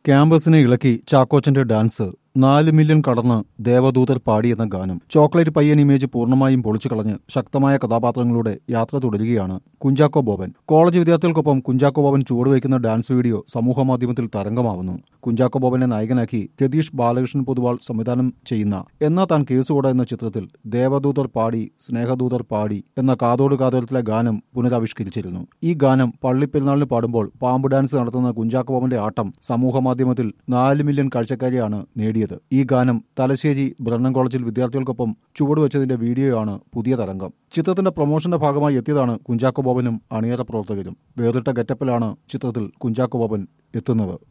ക്യാമ്പസിനെ ഇളക്കി ചാക്കോച്ചന്റെ ഡാൻസ് നാല് മില്യൺ കടന്ന് ദേവദൂതർ പാടിയെന്ന ഗാനം ചോക്ലേറ്റ് പയ്യൻ ഇമേജ് പൂർണ്ണമായും പൊളിച്ചു കളഞ്ഞ് ശക്തമായ കഥാപാത്രങ്ങളുടെ യാത്ര തുടരുകയാണ് കുഞ്ചാക്കോ ബോബൻ കോളേജ് വിദ്യാർത്ഥികൾക്കൊപ്പം കുഞ്ചാക്കോ ബോബൻ ചുവടുവയ്ക്കുന്ന ഡാൻസ് വീഡിയോ സമൂഹമാധ്യമത്തിൽ തരംഗമാവുന്നു കുഞ്ചാക്കോ ബോബനെ നായകനാക്കി രതീഷ് ബാലകൃഷ്ണൻ പൊതുവാൾ സംവിധാനം ചെയ്യുന്ന എന്നാ താൻ കേസുകൂട എന്ന ചിത്രത്തിൽ ദേവദൂതർ പാടി സ്നേഹദൂതർ പാടി എന്ന കാതോട് കാതോരത്തിലെ ഗാനം പുനരാവിഷ്കരിച്ചിരുന്നു ഈ ഗാനം പള്ളിപ്പെരുന്നാളിന് പാടുമ്പോൾ പാമ്പ് ഡാൻസ് നടത്തുന്ന കുഞ്ചാക്കോ ബോബന്റെ ആട്ടം സമൂഹമാധ്യമത്തിൽ നാല് മില്യൺ കാഴ്ചക്കാരെയാണ് നേടിയത് ഈ ഗാനം തലശ്ശേരി ബ്രണ്ണൻ കോളേജിൽ വിദ്യാർത്ഥികൾക്കൊപ്പം ചുവടുവെച്ചതിന്റെ വീഡിയോയാണ് പുതിയ തരംഗം ചിത്രത്തിന്റെ പ്രൊമോഷന്റെ ഭാഗമായി എത്തിയതാണ് കുഞ്ചാക്കോ ബോബനും അണിയറ പ്രവർത്തകരും വേറിട്ട ഗെറ്റപ്പിലാണ് ചിത്രത്തിൽ കുഞ്ചാക്കോ ബോബൻ എത്തുന്നത്